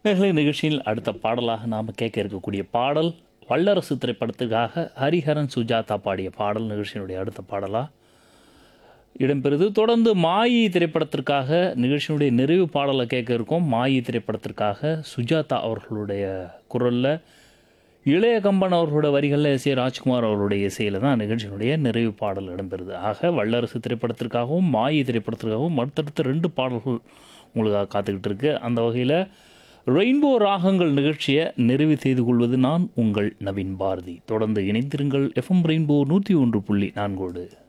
நேர்களை நிகழ்ச்சியில் அடுத்த பாடலாக நாம் கேட்க இருக்கக்கூடிய பாடல் வல்லரசு திரைப்படத்துக்காக ஹரிஹரன் சுஜாதா பாடிய பாடல் நிகழ்ச்சியினுடைய அடுத்த பாடலாக இடம்பெறுது தொடர்ந்து மாயி திரைப்படத்திற்காக நிகழ்ச்சியினுடைய நிறைவு பாடலை கேட்க இருக்கோம் மாயி திரைப்படத்திற்காக சுஜாதா அவர்களுடைய குரலில் இளைய கம்பன் அவர்களுடைய வரிகளில் எஸ் ஏ ராஜ்குமார் அவர்களுடைய இசையில் தான் நிகழ்ச்சியினுடைய நிறைவு பாடல் இடம்பெறுது ஆக வல்லரசு திரைப்படத்திற்காகவும் மாயி திரைப்படத்திற்காகவும் அடுத்தடுத்த ரெண்டு பாடல்கள் உங்களுக்காக காத்துக்கிட்டு இருக்கு அந்த வகையில் ரெயின்போ ராகங்கள் நிகழ்ச்சியை நிறைவு செய்து கொள்வது நான் உங்கள் நவீன் பாரதி தொடர்ந்து இணைந்திருங்கள் எஃப்எம் ரெயின்போ நூற்றி ஒன்று புள்ளி நான்கோடு